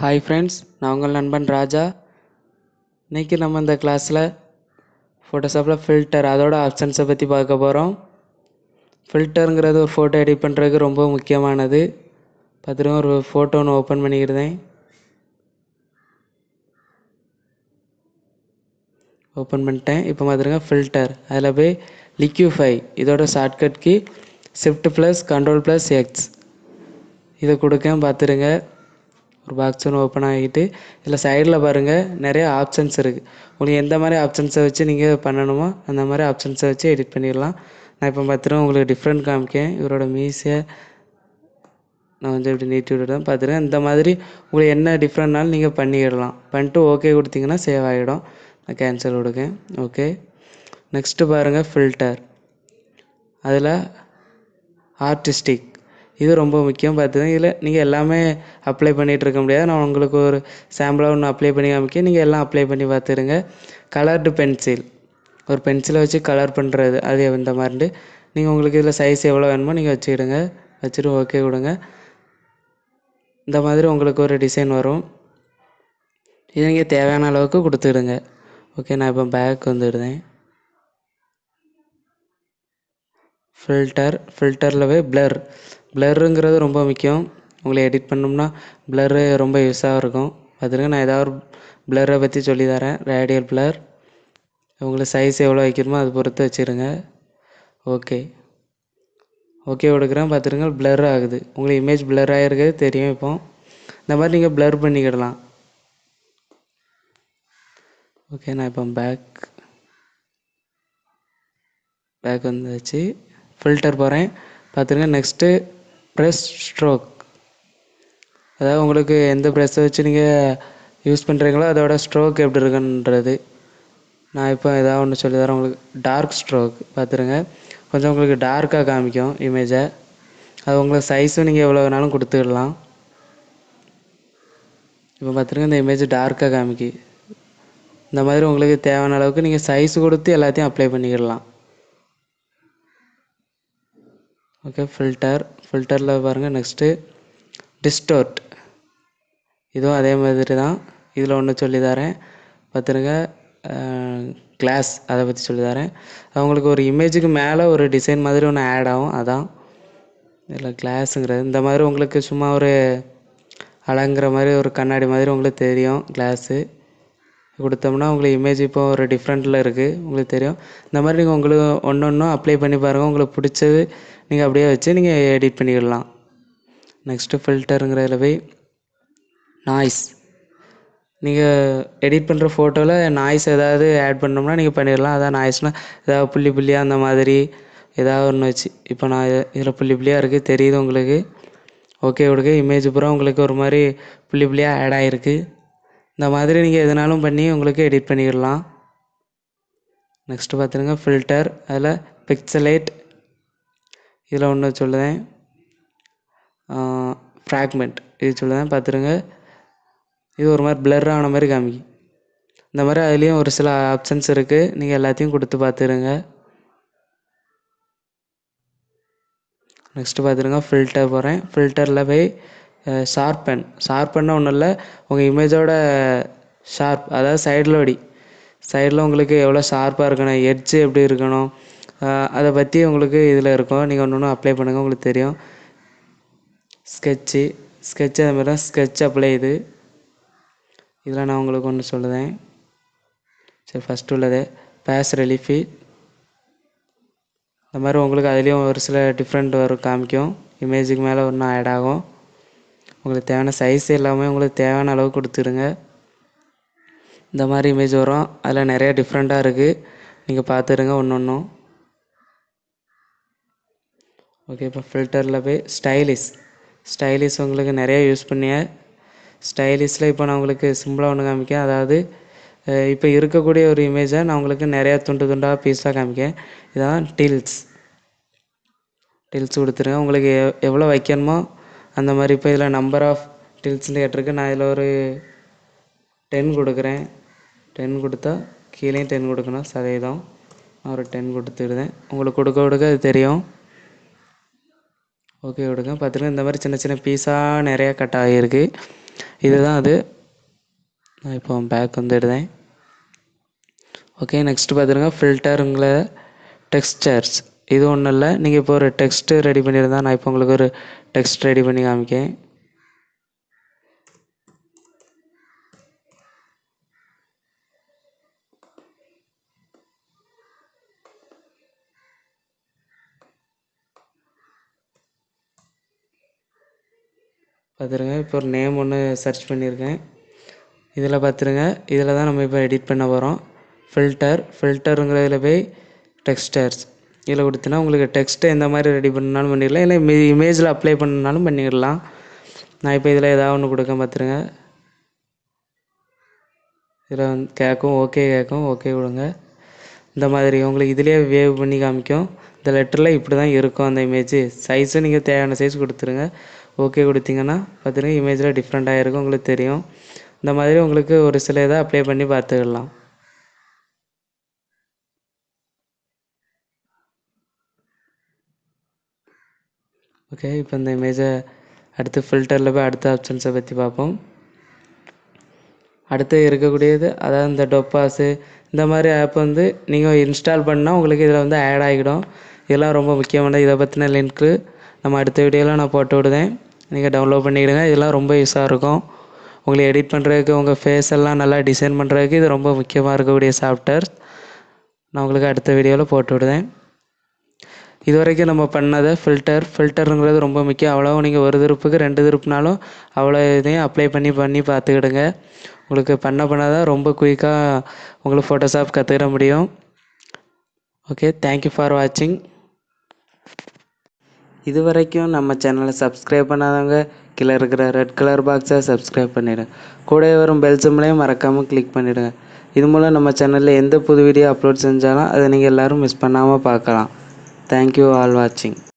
hi friends நான் உங்கள் நண்பன் ராஜா இன்றைக்கி நம்ம இந்த கிளாஸில் ஃபோட்டோஷாப்பில் ஃபில்டர் அதோட ஆப்ஷன்ஸை பற்றி பார்க்க போகிறோம் ஃபில்டருங்கிறது ஒரு ஃபோட்டோ எடிட் பண்ணுறதுக்கு ரொம்ப முக்கியமானது பார்த்துருங்க ஒரு ஃபோட்டோ ஒன்று ஓப்பன் பண்ணிக்கிடுதேன் ஓப்பன் பண்ணிட்டேன் இப்போ பார்த்துருங்க ஃபில்டர் அதில் போய் லிக்யூஃபை இதோட shortcut key shift plus control plus X இதை கொடுக்க பார்த்துருங்க ஒரு பாக்ஸ் ஒன்று ஓப்பன் ஆகிட்டு இதில் சைடில் பாருங்கள் நிறைய ஆப்ஷன்ஸ் இருக்குது உங்களுக்கு எந்த மாதிரி ஆப்ஷன்ஸை வச்சு நீங்கள் பண்ணணுமோ அந்த மாதிரி ஆப்ஷன்ஸை வச்சு எடிட் பண்ணிடலாம் நான் இப்போ பார்த்துருங்க உங்களுக்கு டிஃப்ரெண்ட் காமிக்கேன் இவரோட மீசியை நான் வந்து இப்படி நீட்டி விட்டுட்டேன் பார்த்துருங்க இந்த மாதிரி உங்களுக்கு என்ன டிஃப்ரெண்ட்னாலும் நீங்கள் பண்ணிடலாம் பண்ணிட்டு ஓகே கொடுத்தீங்கன்னா சேவ் ஆகிடும் நான் கேன்சல் கொடுக்கேன் ஓகே நெக்ஸ்ட்டு பாருங்கள் ஃபில்டர் அதில் ஆர்டிஸ்டிக் இது ரொம்ப முக்கியம் பார்த்துதான் இதில் நீங்கள் எல்லாமே அப்ளை பண்ணிகிட்டு இருக்க முடியாது நான் உங்களுக்கு ஒரு சாம்பிளாக ஒன்று அப்ளை பண்ணி காமிக்க நீங்கள் எல்லாம் அப்ளை பண்ணி பார்த்துருங்க கலர்டு பென்சில் ஒரு பென்சிலை வச்சு கலர் பண்ணுறது அது இந்த மாதிரிட்டு நீங்கள் உங்களுக்கு இதில் சைஸ் எவ்வளோ வேணுமோ நீங்கள் வச்சுக்கிடுங்க வச்சுட்டு ஓகே கொடுங்க இந்த மாதிரி உங்களுக்கு ஒரு டிசைன் வரும் இது நீங்கள் தேவையான அளவுக்கு கொடுத்துடுங்க ஓகே நான் இப்போ பேக் வந்துடுறேன் ஃபில்டர் ஃபில்டரில் போய் ப்ளர் ப்ளருங்கிறது ரொம்ப முக்கியம் உங்களை எடிட் பண்ணோம்னா ப்ளரு ரொம்ப யூஸாக இருக்கும் பார்த்துருங்க நான் ஏதாவது ஒரு ப்ளரை பற்றி சொல்லி தரேன் ரேடியல் ப்ளர் உங்களுக்கு சைஸ் எவ்வளோ வைக்கணுமோ அது பொறுத்து வச்சுருங்க ஓகே ஓகே கொடுக்குறேன் பார்த்துருங்க ப்ளர் ஆகுது உங்களுக்கு இமேஜ் ப்ளர் ஆகிருக்கிறது தெரியும் இப்போ இந்த மாதிரி நீங்கள் ப்ளர் பண்ணிக்கிடலாம் ஓகே நான் இப்போ பேக் பேக் வந்துச்சு ஃபில்டர் போகிறேன் பார்த்துருங்க நெக்ஸ்ட்டு ப்ரெஸ் ஸ்ட்ரோக் அதாவது உங்களுக்கு எந்த ப்ரெஸ்ஸை வச்சு நீங்கள் யூஸ் பண்ணுறீங்களோ அதோட ஸ்ட்ரோக் எப்படி இருக்குன்றது நான் இப்போ ஏதாவது ஒன்று சொல்லி தரேன் உங்களுக்கு டார்க் ஸ்ட்ரோக் பார்த்துருங்க கொஞ்சம் உங்களுக்கு டார்க்காக காமிக்கும் இமேஜை அது உங்களுக்கு சைஸும் நீங்கள் எவ்வளோ வேணாலும் கொடுத்துடலாம் இப்போ பார்த்துருங்க இந்த இமேஜ் டார்க்காக காமிக்கி இந்த மாதிரி உங்களுக்கு தேவையான அளவுக்கு நீங்கள் சைஸ் கொடுத்து எல்லாத்தையும் அப்ளை பண்ணிக்கிடலாம் ஓகே ஃபில்டர் ஃபில்டரில் பாருங்கள் நெக்ஸ்ட்டு டிஸ்டோர்ட் இதுவும் அதே மாதிரி தான் இதில் ஒன்று சொல்லி தரேன் பார்த்துருங்க கிளாஸ் அதை பற்றி சொல்லி தரேன் அவங்களுக்கு ஒரு இமேஜுக்கு மேலே ஒரு டிசைன் மாதிரி ஒன்று ஆட் ஆகும் அதான் இதில் கிளாஸுங்கிறது இந்த மாதிரி உங்களுக்கு சும்மா ஒரு அழங்குற மாதிரி ஒரு கண்ணாடி மாதிரி உங்களுக்கு தெரியும் கிளாஸு கொடுத்தோம்னா உங்களுக்கு இமேஜ் இப்போ ஒரு டிஃப்ரெண்ட்டில் இருக்குது உங்களுக்கு தெரியும் இந்த மாதிரி நீங்கள் உங்களுக்கு ஒன்று ஒன்றும் அப்ளை பண்ணி பாருங்கள் உங்களுக்கு பிடிச்சது நீங்கள் அப்படியே வச்சு நீங்கள் எடிட் பண்ணிக்கிடலாம் நெக்ஸ்ட்டு ஃபில்டருங்கிறதுல போய் நாய்ஸ் நீங்கள் எடிட் பண்ணுற ஃபோட்டோவில் நாய்ஸ் ஏதாவது ஆட் பண்ணோம்னா நீங்கள் பண்ணிடலாம் அதான் நாய்ஸ்னால் ஏதாவது புள்ளி புள்ளியாக அந்த மாதிரி ஏதாவது ஒன்று வச்சு இப்போ நான் இதில் புள்ளி புள்ளியாக இருக்குது தெரியுது உங்களுக்கு ஓகே கொடுக்க இமேஜ் பூரா உங்களுக்கு ஒரு மாதிரி புள்ளி புள்ளியாக ஆட் ஆகிருக்கு இந்த மாதிரி நீங்கள் எதுனாலும் பண்ணி உங்களுக்கு எடிட் பண்ணிக்கிடலாம் நெக்ஸ்ட்டு பார்த்துருங்க ஃபில்டர் அதில் பிக்சலைட் இதில் ஒன்று சொல்லுதேன் ஃப்ராக்மெண்ட் இது சொல்லுதேன் பார்த்துருங்க இது ஒரு மாதிரி பிளர் ஆன மாதிரி காமிக்கும் இந்த மாதிரி அதுலேயும் ஒரு சில ஆப்ஷன்ஸ் இருக்குது நீங்கள் எல்லாத்தையும் கொடுத்து பார்த்துருங்க நெக்ஸ்ட்டு பார்த்துருங்க ஃபில்டர் போகிறேன் ஃபில்டரில் போய் ஷார்பன் ஷார்பன்னா ஒன்றும் இல்லை உங்கள் இமேஜோட ஷார்ப் அதாவது சைடில் ஒடி சைடில் உங்களுக்கு எவ்வளோ ஷார்ப்பாக இருக்கணும் எட்ஜு எப்படி இருக்கணும் அதை பற்றி உங்களுக்கு இதில் இருக்கும் நீங்கள் ஒன்று ஒன்று அப்ளை பண்ணுங்கள் உங்களுக்கு தெரியும் ஸ்கெட்சு ஸ்கெட்சு அது மாதிரி தான் ஸ்கெட்ச் அப்ளை இது இதில் நான் உங்களுக்கு ஒன்று சொல்லுதேன் சரி ஃபஸ்ட்டு உள்ளது பேஸ் ரிலீஃபி இந்த மாதிரி உங்களுக்கு அதுலேயும் ஒரு சில டிஃப்ரெண்ட் வரும் காமிக்கும் இமேஜுக்கு மேலே ஒன்றும் ஆட் ஆகும் உங்களுக்கு தேவையான சைஸ் எல்லாமே உங்களுக்கு தேவையான அளவு கொடுத்துருங்க இந்த மாதிரி இமேஜ் வரும் அதில் நிறைய டிஃப்ரெண்ட்டாக இருக்குது நீங்கள் பார்த்துருங்க ஒன்று ஒன்றும் ஓகே இப்போ ஃபில்டரில் போய் ஸ்டைலிஷ் ஸ்டைலிஷ் உங்களுக்கு நிறைய யூஸ் பண்ணிய ஸ்டைலிஷில் இப்போ நான் உங்களுக்கு சிம்பிளாக ஒன்று காமிக்கேன் அதாவது இப்போ இருக்கக்கூடிய ஒரு இமேஜை நான் உங்களுக்கு நிறையா துண்டு துண்டாக பீஸாக காமிக்கேன் இதான் டில்ஸ் டில்ஸ் கொடுத்துருங்க உங்களுக்கு எ எவ்வளோ வைக்கணுமோ அந்த மாதிரி இப்போ இதில் நம்பர் ஆஃப் டில்ஸ்னு கேட்டிருக்கு நான் இதில் ஒரு டென் கொடுக்குறேன் டென் கொடுத்தா கீழேயும் டென் கொடுக்கணும் சதவீதம் நான் ஒரு டென் கொடுத்துடுதேன் உங்களுக்கு கொடுக்க கொடுக்க அது தெரியும் ஓகே கொடுங்க பார்த்துருங்க இந்த மாதிரி சின்ன சின்ன பீஸாக நிறையா கட் ஆகியிருக்கு இதுதான் அது நான் இப்போ பேக் வந்துடுதேன் ஓகே நெக்ஸ்ட் பார்த்துருங்க ஃபில்டருங்கள டெக்ஸ்டர்ஸ் இது ஒன்றும் இல்லை நீங்கள் இப்போ ஒரு டெக்ஸ்ட்டு ரெடி பண்ணியிருந்தா நான் இப்போ உங்களுக்கு ஒரு டெக்ஸ்ட் ரெடி பண்ணி காமிக்கேன் பார்த்துருங்க இப்போ ஒரு நேம் ஒன்று சர்ச் பண்ணியிருக்கேன் இதில் பார்த்துருங்க இதில் தான் நம்ம இப்போ எடிட் பண்ண போகிறோம் ஃபில்டர் ஃபில்டருங்கிறதுல போய் டெக்ஸ்டர்ஸ் இதில் கொடுத்தீங்கன்னா உங்களுக்கு டெக்ஸ்ட்டை எந்த மாதிரி ரெடி பண்ணாலும் பண்ணிடலாம் இல்லை இமே இமேஜில் அப்ளை பண்ணாலும் பண்ணிடலாம் நான் இப்போ இதில் ஏதாவது ஒன்று கொடுக்க பார்த்துருங்க இதில் வந்து கேட்கும் ஓகே கேட்கும் ஓகே கொடுங்க இந்த மாதிரி உங்களுக்கு இதிலே வேவ் பண்ணி காமிக்கும் இந்த லெட்டரில் இப்படி தான் இருக்கும் அந்த இமேஜ் சைஸும் நீங்கள் தேவையான சைஸ் கொடுத்துருங்க ஓகே கொடுத்தீங்கன்னா பார்த்துருங்க இமேஜில் டிஃப்ரெண்ட்டாக இருக்கும் உங்களுக்கு தெரியும் இந்த மாதிரி உங்களுக்கு ஒரு சில இதை அப்ளை பண்ணி பார்த்துக்கலாம் ஓகே இப்போ இந்த இமேஜை அடுத்து ஃபில்டரில் போய் அடுத்த ஆப்ஷன்ஸை பற்றி பார்ப்போம் அடுத்து இருக்கக்கூடியது அதாவது இந்த டொப்பாஸு இந்த மாதிரி ஆப் வந்து நீங்கள் இன்ஸ்டால் பண்ணால் உங்களுக்கு இதில் வந்து ஆட் ஆகிடும் இதெல்லாம் ரொம்ப முக்கியமானது இதை பற்றின லிங்க்கு நம்ம அடுத்த வீடியோவில் நான் போட்டு விடுதேன் நீங்கள் டவுன்லோட் பண்ணிவிடுங்க இதெல்லாம் ரொம்ப யூஸாக இருக்கும் உங்களுக்கு எடிட் பண்ணுறதுக்கு உங்கள் ஃபேஸ் எல்லாம் நல்லா டிசைன் பண்ணுறதுக்கு இது ரொம்ப முக்கியமாக இருக்கக்கூடிய சாஃப்ட்வேர் நான் உங்களுக்கு அடுத்த வீடியோவில் போட்டு விடுதேன் இது வரைக்கும் நம்ம பண்ணதை ஃபில்டர் ஃபில்டருங்கிறது ரொம்ப முக்கியம் அவ்வளோ நீங்கள் ஒரு திருப்புக்கு ரெண்டு திருப்புனாலும் அவ்வளோ இதையும் அப்ளை பண்ணி பண்ணி பார்த்துக்கிடுங்க உங்களுக்கு பண்ண பண்ண தான் ரொம்ப குயிக்காக உங்களுக்கு ஃபோட்டோஷாப் கற்றுக்கிட முடியும் ஓகே தேங்க்யூ ஃபார் வாட்சிங் இது வரைக்கும் நம்ம சேனலை சப்ஸ்கிரைப் பண்ணாதவங்க கீழே இருக்கிற ரெட் கலர் பாக்ஸை சப்ஸ்கிரைப் பண்ணிவிடுங்க கூடவே வரும் பெல் சிம்லையும் மறக்காமல் கிளிக் பண்ணிவிடுங்க இது மூலம் நம்ம சேனலில் எந்த புது வீடியோ அப்லோட் செஞ்சாலும் அதை நீங்கள் எல்லோரும் மிஸ் பண்ணாமல் பார்க்கலாம் தேங்க்யூ ஆல் வாட்சிங்